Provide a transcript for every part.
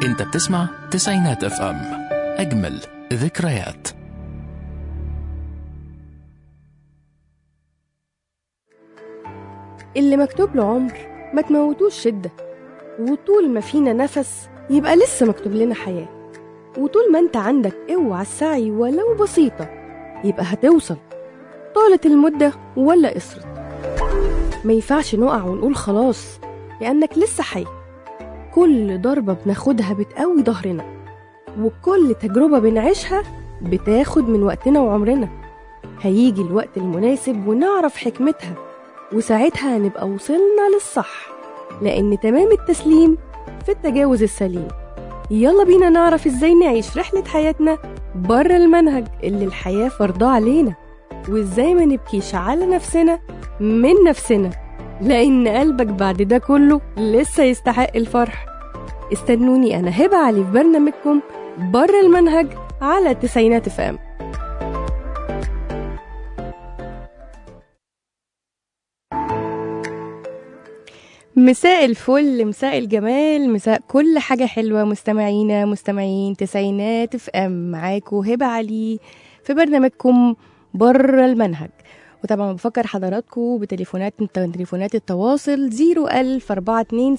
انت بتسمع تسعينات اف ام اجمل ذكريات اللي مكتوب له عمر ما تموتوش شدة وطول ما فينا نفس يبقى لسه مكتوب لنا حياة وطول ما انت عندك اوعى السعي ولو بسيطة يبقى هتوصل طالت المدة ولا قصرت ما ينفعش نقع ونقول خلاص لأنك لسه حي كل ضربة بناخدها بتقوي ظهرنا وكل تجربة بنعيشها بتاخد من وقتنا وعمرنا هيجي الوقت المناسب ونعرف حكمتها وساعتها هنبقى وصلنا للصح لأن تمام التسليم في التجاوز السليم يلا بينا نعرف ازاي نعيش رحلة حياتنا بره المنهج اللي الحياة فرضاه علينا وازاي ما نبكيش على نفسنا من نفسنا لأن قلبك بعد ده كله لسه يستحق الفرح استنوني أنا هبة علي في برنامجكم بره المنهج على تسعينات فام مساء الفل مساء الجمال مساء كل حاجة حلوة مستمعينا مستمعين تسعينات اف ام معاكم هبة علي في برنامجكم بره المنهج وطبعا بفكر حضراتكم بتليفونات تليفونات التواصل 01000 427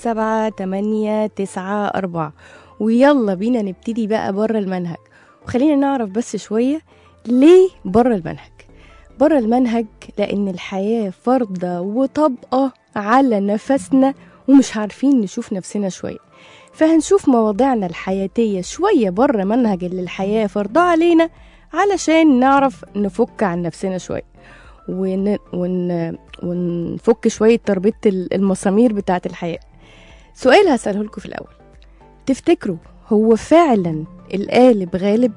894 ويلا بينا نبتدي بقى بره المنهج وخلينا نعرف بس شوية ليه بره المنهج بره المنهج لأن الحياة فرضة وطبقة على نفسنا ومش عارفين نشوف نفسنا شوية فهنشوف مواضيعنا الحياتية شوية بره منهج اللي الحياة فرضاه علينا علشان نعرف نفك عن نفسنا شوية ون... ون... ونفك شوية تربية المسامير بتاعة الحياة سؤال هسأله لكم في الأول تفتكروا هو فعلا القالب غالب؟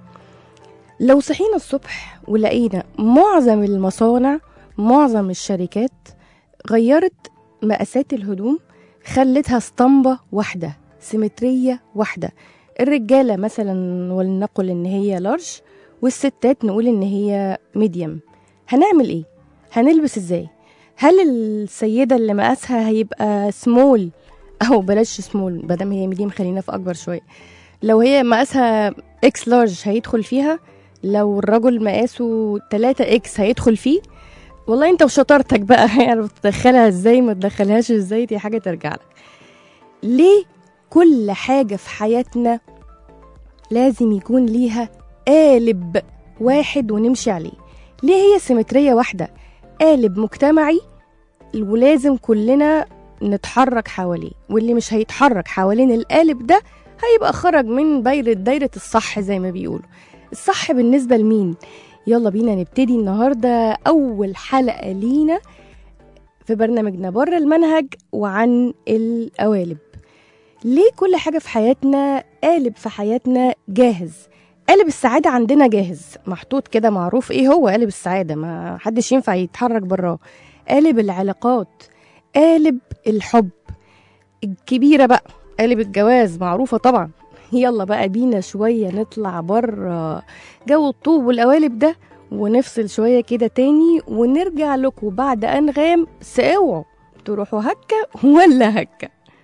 لو صحينا الصبح ولقينا معظم المصانع معظم الشركات غيرت مقاسات الهدوم خلتها اسطمبة واحدة سيمترية واحدة الرجالة مثلا ولنقل ان هي لارج والستات نقول ان هي ميديم هنعمل ايه هنلبس ازاي هل السيدة اللي مقاسها هيبقى سمول او بلاش سمول بدل هي ميديم خلينا في اكبر شوية لو هي مقاسها اكس لارج هيدخل فيها لو الرجل مقاسه 3 اكس هيدخل فيه والله انت وشطارتك بقى هيعرف تدخلها ازاي ما تدخلهاش ازاي دي حاجه ترجع لك ليه كل حاجه في حياتنا لازم يكون ليها قالب واحد ونمشي عليه ليه هي سيمترية واحدة قالب مجتمعي ولازم كلنا نتحرك حواليه واللي مش هيتحرك حوالين القالب ده هيبقى خرج من دايرة دايرة الصح زي ما بيقولوا الصح بالنسبة لمين يلا بينا نبتدي النهاردة أول حلقة لينا في برنامجنا بره المنهج وعن القوالب ليه كل حاجة في حياتنا قالب في حياتنا جاهز قالب السعادة عندنا جاهز محطوط كده معروف ايه هو قالب السعادة ما حدش ينفع يتحرك براه قالب العلاقات قالب الحب الكبيرة بقى قالب الجواز معروفة طبعا يلا بقى بينا شوية نطلع بره جو الطوب والقوالب ده ونفصل شوية كده تاني ونرجع لكم بعد أنغام ساوعوا تروحوا هكة ولا هكة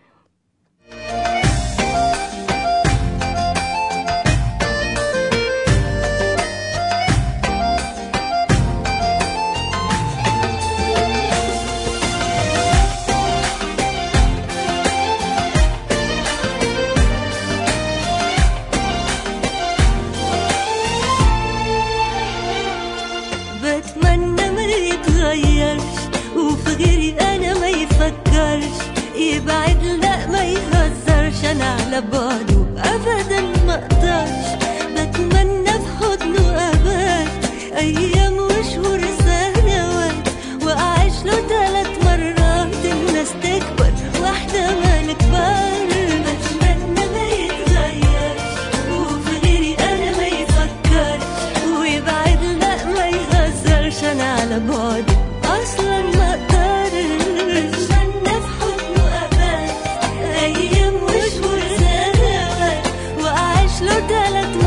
بتمنى ما يتغيرش وفي غيري انا ما يفكرش يبعد لا ما يهزرش انا على بعضه ابدا ما اقدرش بتمنى في حضنه ابات ايام وشهور سنوات واعيش له ثلاث مرات الناس تكبر واحده ما نكبر بتمنى ما يتغيرش وفي غيري انا ما يفكرش ويبعد لا ما يهزرش انا على بعد اصلا ما اقدرش بتمنى في حضنه ابات ايام وشهور سنوات واعيش له ثلاث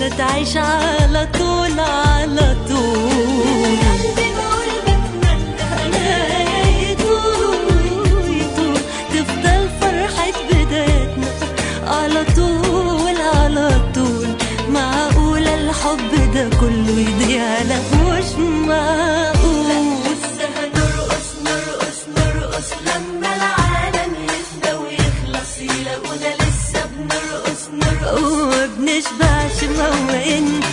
ولا تعيش على طول على طول قلبي بقول بتمنى يطول يطول تفضل فرحة بدايتنا على طول على طول معقولة الحب ده كله يضيع لا مش معقول لسه هنرقص نرقص نرقص لما العالم يفنى ويخلص يلاقونا لسه بنرقص نرقص ومبنشبعش ما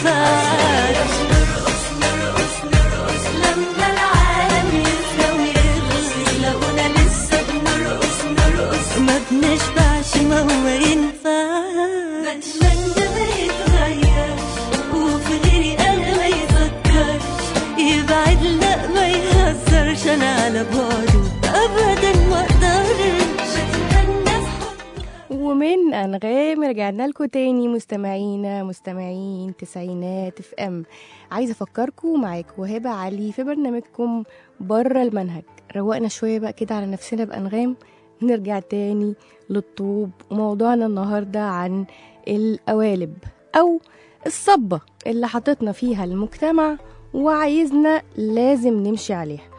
ينفعش نرقص نرقص نرقص لما العالم يفنى ويخلص يلاقونا لسه بنرقص نرقص ما بنشبعش ما ينفعش بتمنى ما يتغيرش وفي غيري انا ما يفكرش يبعد لا ما يهزرش انا على بعده ابدا ما اقدرش بتمنى في حضنك ومن انغام رجعنا لكم تاني مستمعينا مستمعين تسعينات اف ام عايزه افكركم معاكم وهبه علي في برنامجكم بره المنهج روقنا شويه بقى كده على نفسنا بانغام نرجع تاني للطوب وموضوعنا النهارده عن القوالب او الصبه اللي حاططنا فيها المجتمع وعايزنا لازم نمشي عليها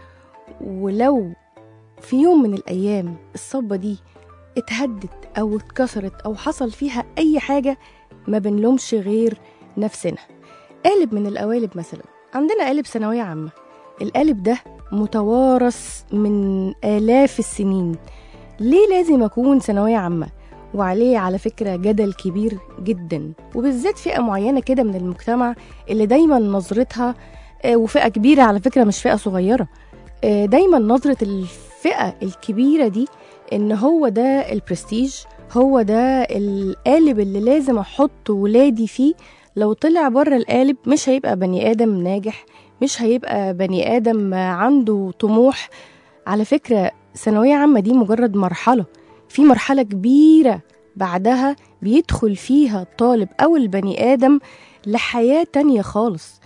ولو في يوم من الايام الصبه دي اتهدت او اتكسرت او حصل فيها اي حاجه ما بنلومش غير نفسنا قالب من القوالب مثلا عندنا قالب ثانويه عامه القالب ده متوارث من آلاف السنين ليه لازم أكون ثانوية عامة وعليه على فكرة جدل كبير جدا وبالذات فئة معينة كده من المجتمع اللي دايما نظرتها آه، وفئة كبيرة على فكرة مش فئة صغيرة آه، دايما نظرة الفئة الكبيرة دي ان هو ده البرستيج هو ده القالب اللي لازم احط ولادي فيه لو طلع بره القالب مش هيبقى بني ادم ناجح مش هيبقى بني ادم عنده طموح على فكرة ثانوية عامة دي مجرد مرحلة في مرحلة كبيرة بعدها بيدخل فيها الطالب أو البني آدم لحياة تانية خالص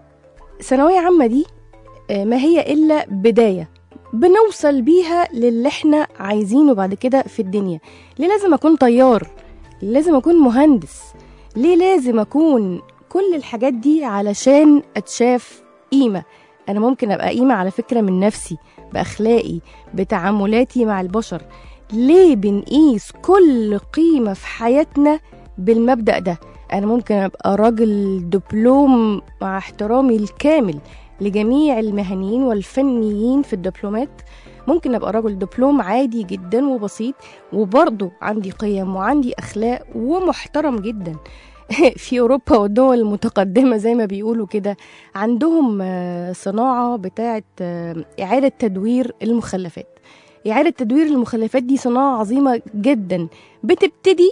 ثانوية عامة دي آه، ما هي إلا بداية بنوصل بيها للي احنا عايزينه بعد كده في الدنيا ليه لازم أكون طيار ليه لازم أكون مهندس ليه لازم أكون كل الحاجات دي علشان أتشاف قيمة أنا ممكن أبقى قيمة على فكرة من نفسي بأخلاقي بتعاملاتي مع البشر ليه بنقيس كل قيمة في حياتنا بالمبدأ ده أنا ممكن أبقى راجل دبلوم مع احترامي الكامل لجميع المهنيين والفنيين في الدبلومات ممكن أبقى راجل دبلوم عادي جدا وبسيط وبرضه عندي قيم وعندي أخلاق ومحترم جدا في أوروبا والدول المتقدمة زي ما بيقولوا كده عندهم آه، صناعة بتاعة آه، إعادة تدوير المخلفات إعادة تدوير المخلفات دي صناعة عظيمة جدا بتبتدي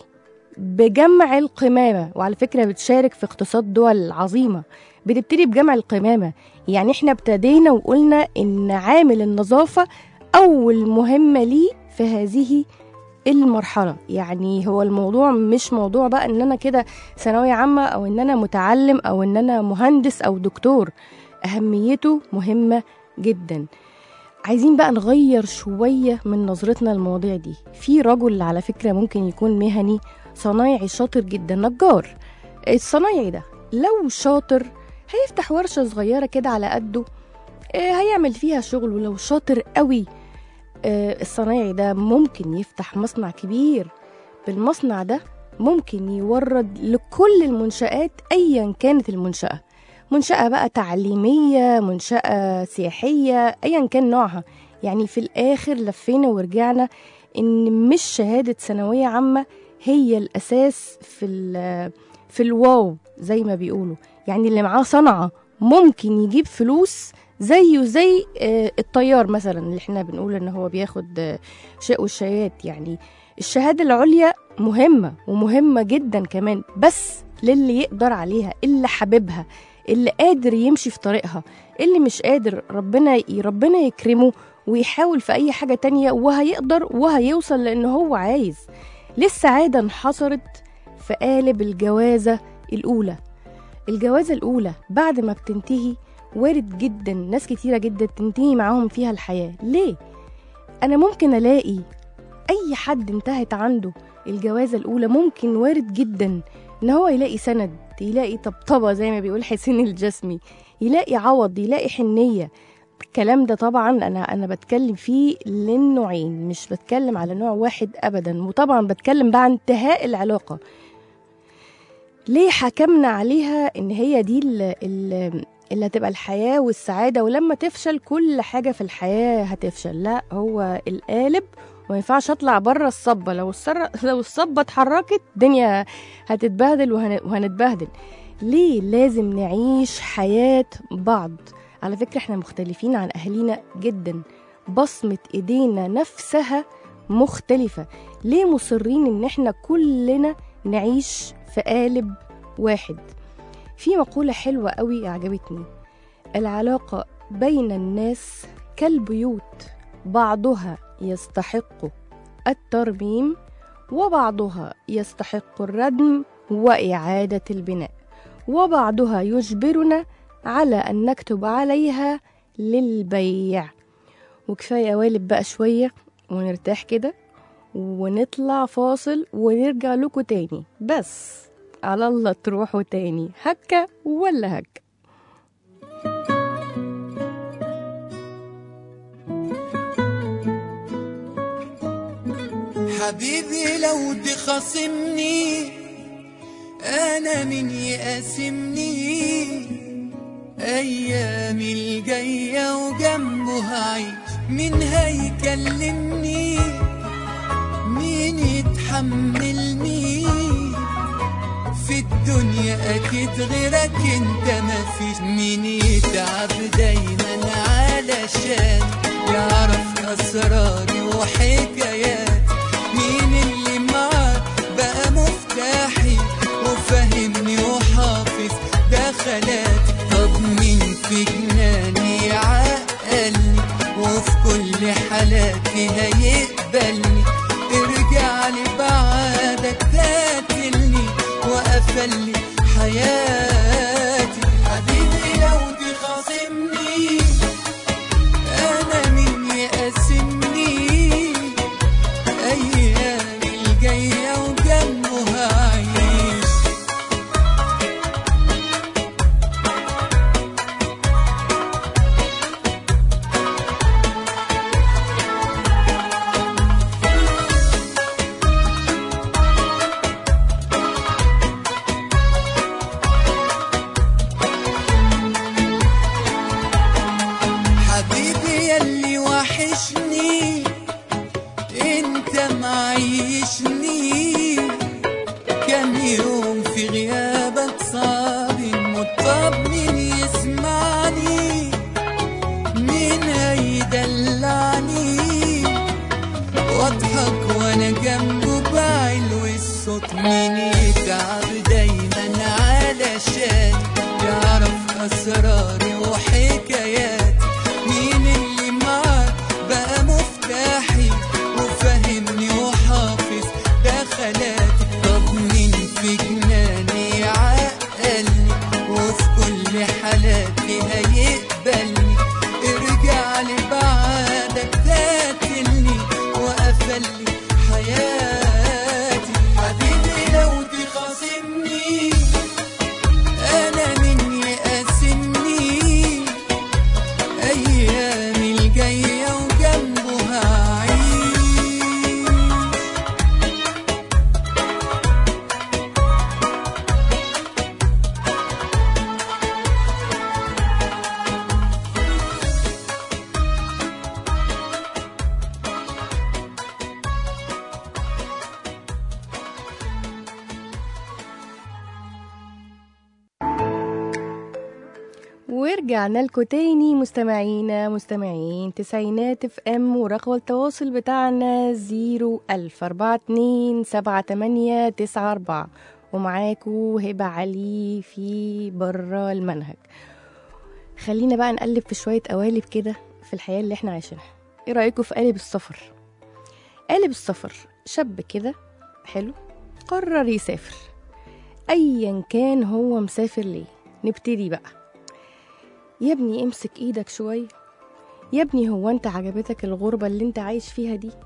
بجمع القمامة وعلى فكرة بتشارك في اقتصاد دول عظيمة بتبتدي بجمع القمامة يعني احنا ابتدينا وقلنا ان عامل النظافة أول مهمة ليه في هذه المرحلة يعني هو الموضوع مش موضوع بقى ان انا كده ثانوية عامة او ان انا متعلم او ان انا مهندس او دكتور اهميته مهمة جدا عايزين بقى نغير شوية من نظرتنا للمواضيع دي في رجل على فكرة ممكن يكون مهني صنايعي شاطر جدا نجار الصنايعي ده لو شاطر هيفتح ورشة صغيرة كده على قده آه، هيعمل فيها شغل ولو شاطر قوي آه، الصنايعي ده ممكن يفتح مصنع كبير بالمصنع ده ممكن يورد لكل المنشآت أيا كانت المنشأة منشأة بقى تعليمية منشأة سياحية أيا كان نوعها يعني في الآخر لفينا ورجعنا إن مش شهادة ثانوية عامة هي الأساس في ال- في الواو زي ما بيقولوا يعني اللي معاه صنعة ممكن يجيب فلوس زيه زي آه، الطيار مثلا اللي احنا بنقول ان هو بياخد آه، شاء والشايات يعني الشهادة العليا مهمة ومهمة جدا كمان بس للي يقدر عليها اللي حاببها اللي قادر يمشي في طريقها اللي مش قادر ربنا ربنا يكرمه ويحاول في أي حاجة تانية وهيقدر وهيوصل لأن هو عايز للسعادة انحصرت في قالب الجوازة الأولى الجوازة الأولى بعد ما بتنتهي وارد جدا ناس كتيرة جدا تنتهي معاهم فيها الحياة ليه؟ أنا ممكن ألاقي أي حد انتهت عنده الجوازة الأولى ممكن وارد جدا إن هو يلاقي سند يلاقي طبطبة زي ما بيقول حسين الجسمي يلاقي عوض يلاقي حنية الكلام ده طبعا انا انا بتكلم فيه للنوعين مش بتكلم على نوع واحد ابدا وطبعا بتكلم بقى عن انتهاء العلاقه ليه حكمنا عليها ان هي دي ال- ال- اللي هتبقى الحياه والسعاده ولما تفشل كل حاجه في الحياه هتفشل لا هو القالب وما ينفعش اطلع بره الصبه لو السر... لو الصبه اتحركت الدنيا هتتبهدل وهن... وهنتبهدل ليه لازم نعيش حياه بعض على فكرة احنا مختلفين عن أهالينا جدا بصمة إيدينا نفسها مختلفة ليه مصرين إن احنا كلنا نعيش في قالب واحد في مقولة حلوة قوي عجبتني العلاقة بين الناس كالبيوت بعضها يستحق الترميم وبعضها يستحق الردم وإعادة البناء وبعضها يجبرنا على أن نكتب عليها للبيع وكفاية قوالب بقى شوية ونرتاح كده ونطلع فاصل ونرجع لكم تاني بس على الله تروحوا تاني هكا ولا هكا حبيبي لو تخاصمني انا من يقاسمني ايامي الجايه وجنبه هعيش مين هيكلمني مين يتحملني في الدنيا اكيد غيرك انت مفيش مين يتعب دايما علشان يعرف اسراري وحكايات مين اللي معاك بقى مفتاحي وفهمني وحافظ دخلاتي طب مين في جناني يعقلني وفي كل حالاتي هيقبلني ارجع لي بعدك تقتلني وقفلي حياتي حبيبي لو تخاصمني انا مين يقاسمني ايامي الجايه وجنبه هعيش حبيبي يلي وحشني انت معيشني كم يوم في غيابك صعب المطب مين يسمعني مين هيدلعني واضحك وانا جنبه بعلو الصوت مين يتعب دايما علشان يعرف اسراري وحكاياتي مين اللي معاك بقى مفتاحي وفهمني وحافظ دخلاتي طب مين في جناني يعقلني وفي كل حالاتي هيقبلني ارجع لي بعدك تقتلني وقفلي حياتي حبيبي لو تخاصمني انا من يقاسمني ايامي الجايه وجنبه هعيش ورجعنا لكم تاني مستمعينا مستمعين تسعينات اف ام ورقم التواصل بتاعنا زيرو ألف أربعة اتنين سبعة تمانية تسعة أربعة ومعاكو هبة علي في برا المنهج خلينا بقى نقلب في شوية قوالب كده في الحياة اللي احنا عايشينها ايه رأيكم في قالب السفر قالب السفر شاب كده حلو قرر يسافر ايا كان هو مسافر ليه نبتدي بقى يا ابني امسك ايدك شوية يا ابني هو انت عجبتك الغربة اللي انت عايش فيها دي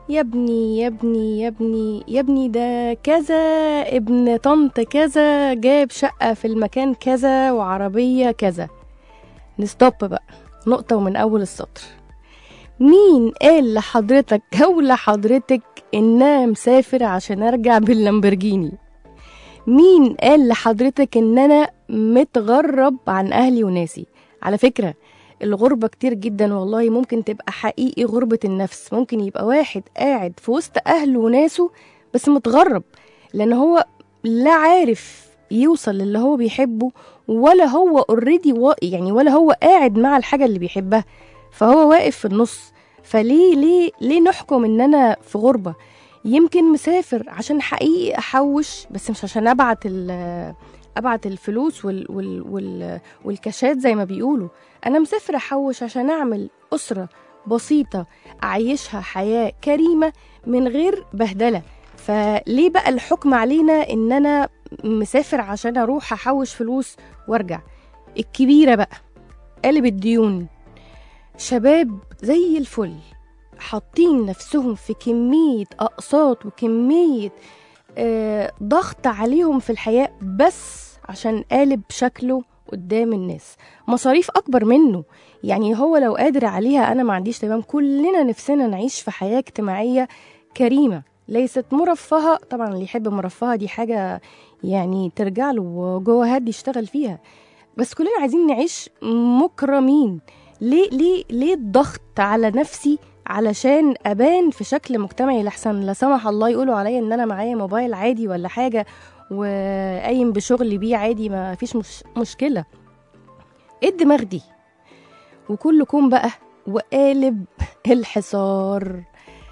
يا ابني يا ابني يا ابني يا ابني ده كذا ابن طنط كذا جاب شقة في المكان كذا وعربية كذا نستوب بقى نقطة ومن أول السطر مين قال لحضرتك أو لحضرتك إن أنا مسافر عشان أرجع باللامبرجيني مين قال لحضرتك إن أنا متغرب عن أهلي وناسي على فكرة الغربة كتير جدا والله ممكن تبقى حقيقي غربة النفس ممكن يبقى واحد قاعد في وسط أهله وناسه بس متغرب لأن هو لا عارف يوصل للي هو بيحبه ولا هو اوريدي يعني ولا هو قاعد مع الحاجة اللي بيحبها فهو واقف في النص فليه ليه ليه نحكم ان انا في غربة يمكن مسافر عشان حقيقي احوش بس مش عشان ابعت ال- ابعت الفلوس وال وال وال والكاشات زي ما بيقولوا انا مسافر احوش عشان اعمل اسره بسيطه اعيشها حياه كريمه من غير بهدله فليه بقى الحكم علينا ان انا مسافر عشان اروح احوش فلوس وارجع الكبيره بقى قالب الديون شباب زي الفل حاطين نفسهم في كمية أقساط وكمية آه، ضغط عليهم في الحياة بس عشان قالب شكله قدام الناس مصاريف أكبر منه يعني هو لو قادر عليها أنا ما عنديش تمام كلنا نفسنا نعيش في حياة اجتماعية كريمة ليست مرفهة طبعا اللي يحب مرفهة دي حاجة يعني ترجع له جوه هاد يشتغل فيها بس كلنا عايزين نعيش مكرمين ليه ليه ليه الضغط على نفسي علشان ابان في شكل مجتمعي لحسن لا سمح الله يقولوا عليا ان انا معايا موبايل عادي ولا حاجه وقايم بشغلي بيه عادي ما فيش مش مشكله ايه الدماغ دي وكلكم بقى وقالب الحصار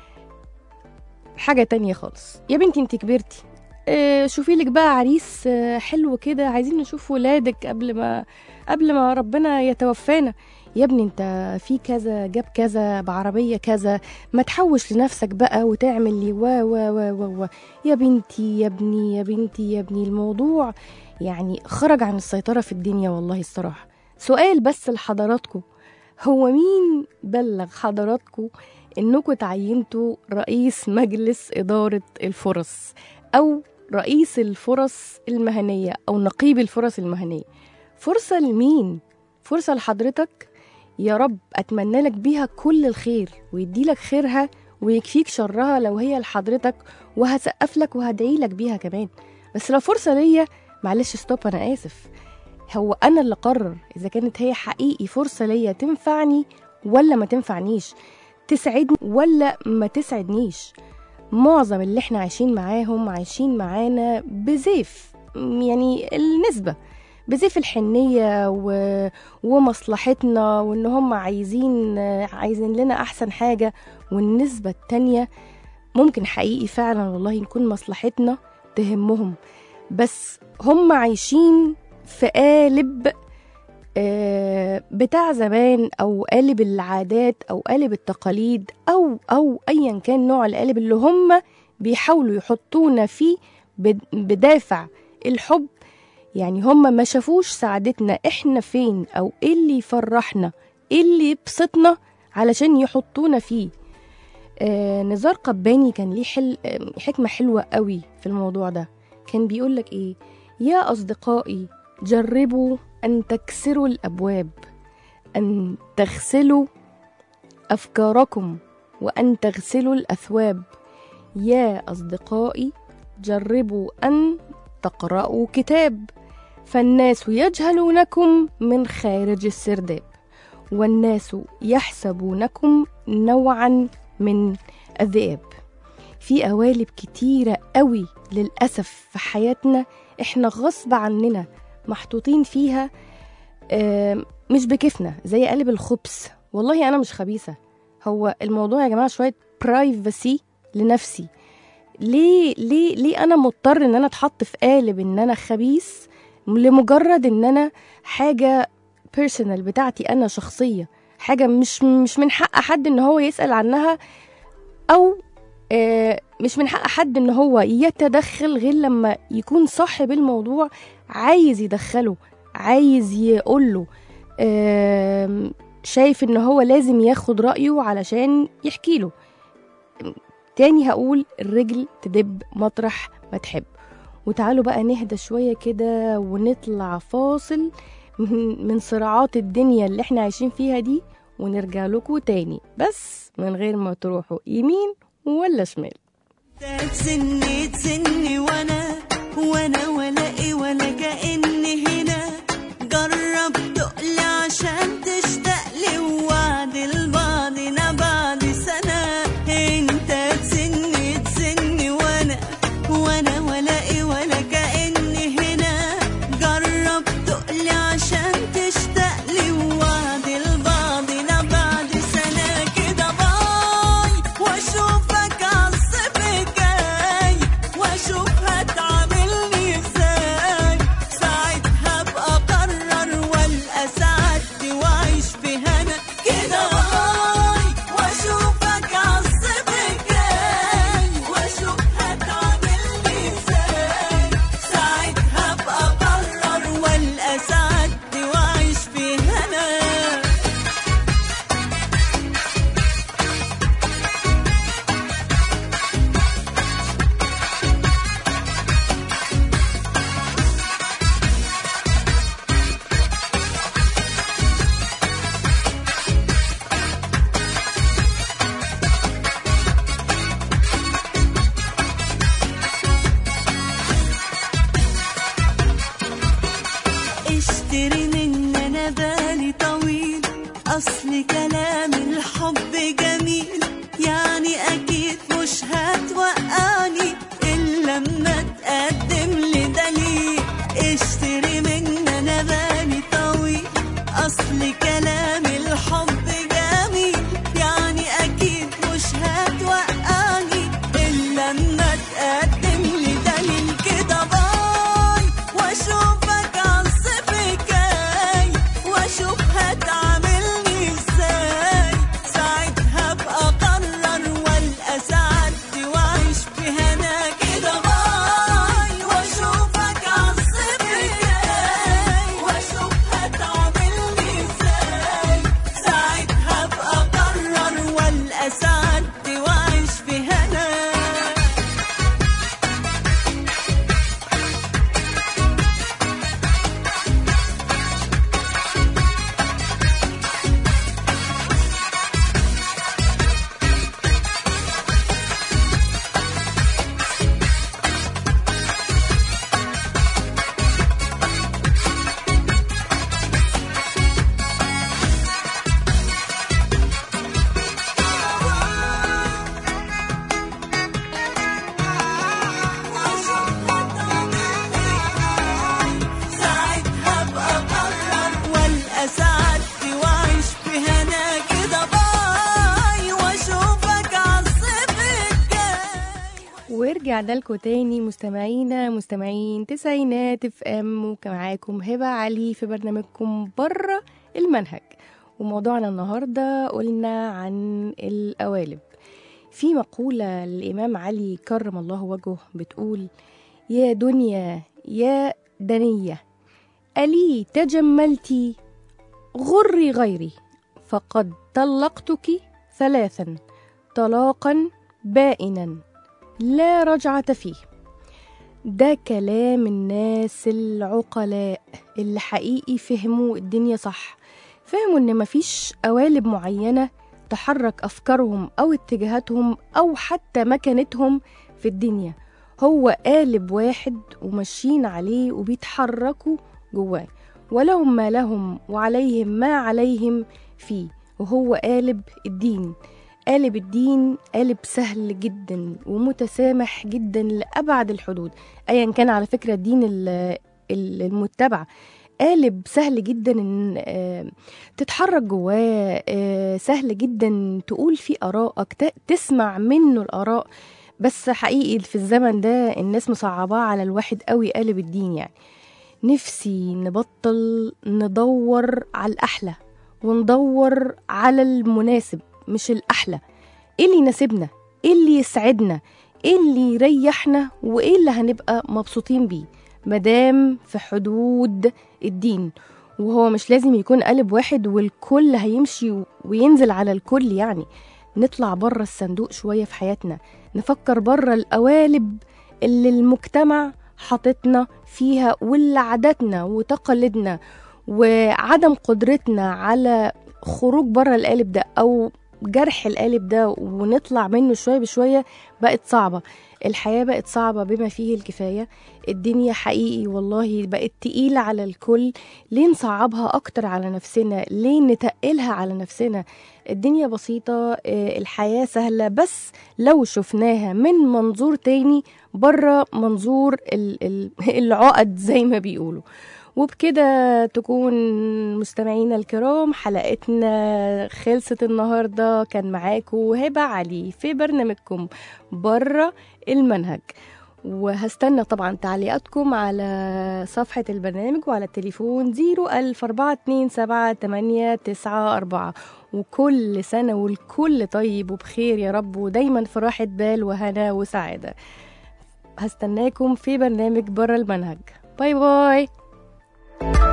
حاجه تانية خالص يا بنتي انت كبرتي اه شوفي لك بقى عريس اه حلو كده عايزين نشوف ولادك قبل ما قبل ما ربنا يتوفانا يا ابني انت في كذا جاب كذا بعربيه كذا ما تحوش لنفسك بقى وتعمل لي و و و و, و. يا بنتي يا ابني يا بنتي يا ابني الموضوع يعني خرج عن السيطره في الدنيا والله الصراحه سؤال بس لحضراتكم هو مين بلغ حضراتكم انكم تعينتوا رئيس مجلس اداره الفرص او رئيس الفرص المهنيه او نقيب الفرص المهنيه فرصه لمين فرصه لحضرتك يا رب اتمنى لك بيها كل الخير ويدي لك خيرها ويكفيك شرها لو هي لحضرتك وهسقف لك وهدعي لك بيها كمان بس لو فرصه ليا معلش ستوب انا اسف هو انا اللي قرر اذا كانت هي حقيقي فرصه ليا تنفعني ولا ما تنفعنيش تسعدني ولا ما تسعدنيش معظم اللي احنا عايشين معاهم عايشين معانا بزيف يعني النسبه بزيف الحنية و... ومصلحتنا وإن هم عايزين عايزين لنا أحسن حاجة والنسبة التانية ممكن حقيقي فعلا والله يكون مصلحتنا تهمهم بس هم عايشين في قالب آه، بتاع زمان أو قالب العادات أو قالب التقاليد أو أو أيا كان نوع القالب اللي هم بيحاولوا يحطونا فيه بد- بدافع الحب يعني هم ما شافوش سعادتنا احنا فين او ايه اللي يفرحنا ايه اللي يبسطنا علشان يحطونا فيه آه نزار قباني كان ليه حل آه، حكمة حلوة قوي في الموضوع ده كان بيقولك ايه يا أصدقائي جربوا أن تكسروا الأبواب أن تغسلوا أفكاركم وأن تغسلوا الأثواب يا أصدقائي جربوا أن تقرأوا كتاب فالناس يجهلونكم من خارج السرداب والناس يحسبونكم نوعا من الذئاب في قوالب كتيرة قوي للأسف في حياتنا احنا غصب عننا محطوطين فيها آم، مش بكيفنا زي قالب الخبز والله أنا مش خبيثة هو الموضوع يا جماعة شوية برايفسي لنفسي ليه ليه ليه انا مضطر ان انا اتحط في قالب ان انا خبيث لمجرد ان انا حاجه بيرسونال بتاعتي انا شخصيه حاجه مش مش من حق حد ان هو يسال عنها او آه، مش من حق حد ان هو يتدخل غير لما يكون صاحب الموضوع عايز يدخله عايز يقوله آم، شايف ان هو لازم ياخد رايه علشان يحكي له تاني هقول الرجل تدب مطرح ما تحب وتعالوا بقى نهدى شوية كده ونطلع فاصل من من صراعات الدنيا اللي احنا عايشين فيها دي ونرجع لكم تاني بس من غير ما تروحوا يمين ولا شمال تسني تسني وانا وانا ولا ايه ولا كأني هنا جرب تقلي عشان تشتاق لي ووعد لبعضنا بعد سنة انت تسني تسني وانا وانا ولا ايه ولا كأني هنا جرب تقلي عشان تشتاق لي ووعد لبعضنا بعد سنة كده باي واشوفك عالصيف جاي واشوف هتعاملني ازاي ساعتها ابقى اقرر والقى سعادتي واعيش في هنا كده باي واشوفك عالصيف جاي واشوف هتعاملني ازاي ساعتها ابقى اقرر والقى سعادتي واعيش في هنا اشتري من انا بالي طويل اصل كلام الحب جميل يعني اكيد مش هتوقعني الا لما تقدم لي دليل اشتري من انا بالي طويل اصل كلام الحب جميل يعني اكيد مش هتوقعني الا لما تقدم لي دليل كده باي واشوفك عالصيف جاي واشوف هتعاملني ازاي ساعتها ابقى اقرر والقى سعادتي واعيش في هنا كده باي واشوفك عالصيف جاي واشوف هتعاملني ازاي ساعتها ابقى اقرر والقى سعادتي واعيش في هنا ساعتها ابقى اقرر والقى سعادتي واعيش في هنا كده باي واشوفك عالصيف الجاي ورجعنا لكم تاني مستمعينا مستمعين تسعينات اف ام ومعاكم هبة علي في برنامجكم بره المنهج وموضوعنا النهاردة قلنا عن القوالب في مقولة للإمام علي كرم الله وجهه بتقول يا دنيا يا دنية ألي تجملتي غري غيري فقد طلقتك ثلاثا طلاقا بائنا لا رجعة فيه ده كلام الناس العقلاء اللي حقيقي فهموا الدنيا صح فهموا ان مفيش قوالب معينة تحرك افكارهم او اتجاهاتهم او حتى مكانتهم في الدنيا هو قالب واحد وماشيين عليه وبيتحركوا جواه ولهم ما لهم وعليهم ما عليهم فيه وهو قالب الدين قالب الدين قالب سهل جدا ومتسامح جدا لأبعد الحدود أيا كان على فكرة الدين ال- ال- المتبع قالب سهل جدا ان آه، تتحرك جواه آه، سهل جدا تقول فيه آرائك ت- تسمع منه الآراء بس حقيقي في الزمن ده الناس مصعباه على الواحد قوي قالب الدين يعني نفسي نبطل ندور على الأحلى وندور على المناسب مش الأحلى ايه اللي يناسبنا ايه اللي يسعدنا ايه اللي يريحنا وايه اللي هنبقى مبسوطين بيه مدام في حدود الدين وهو مش لازم يكون قالب واحد والكل هيمشي وينزل على الكل يعني نطلع بره الصندوق شوية في حياتنا نفكر بره القوالب اللي المجتمع حاططنا فيها واللي عاداتنا وتقاليدنا وعدم قدرتنا على خروج بره القالب ده او جرح القالب ده ونطلع منه شويه بشويه بقت صعبه الحياه بقت صعبه بما فيه الكفايه الدنيا حقيقي والله بقت تقيله على الكل ليه نصعبها اكتر على نفسنا ليه نتقلها على نفسنا الدنيا بسيطه آه، الحياه سهله بس لو شفناها من منظور تاني بره منظور ال- ال- العقد زي ما بيقولوا وبكده تكون مستمعينا الكرام حلقتنا خلصت النهارده كان معاكم هبه علي في برنامجكم بره المنهج وهستنى طبعا تعليقاتكم على صفحة البرنامج وعلى التليفون 01427 وكل سنة والكل طيب وبخير يا رب ودايما في راحة بال وهنا وسعادة هستناكم في برنامج بره المنهج باي باي